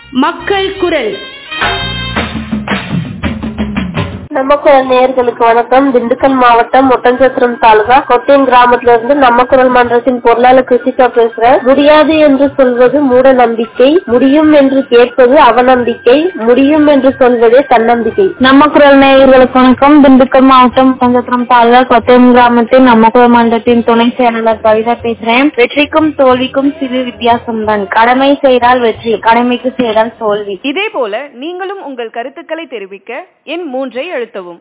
மக்கள் குரல் நம்மக்குரல் நேயர்களுக்கு வணக்கம் திண்டுக்கல் மாவட்டம் ஒட்டஞ்சத்திரம் தாலுகா கொட்டியம் கிராமத்துல இருந்து நம்ம குரல் மன்றத்தின் பொருளாளர் கிருத்திகா பேசுறேன் முடியாது என்று சொல்வது மூட நம்பிக்கை முடியும் என்று கேட்பது அவநம்பிக்கை முடியும் என்று சொல்வதே தன்னம்பிக்கை நம்ம குரல் நேயர்களுக்கு வணக்கம் திண்டுக்கல் மாவட்டம் பஞ்சத்திரம் தாலுகா கொத்தயம் கிராமத்தின் நம்ம குரல் மன்றத்தின் துணை செயலாளர் கவிதா பேசுறேன் வெற்றிக்கும் தோல்விக்கும் சிறு வித்தியாசம்தான் கடமை செய்தால் வெற்றி கடமைக்கு செய்தால் தோல்வி இதே போல நீங்களும் உங்கள் கருத்துக்களை தெரிவிக்க எண் மூன்றை அழுத்தவும்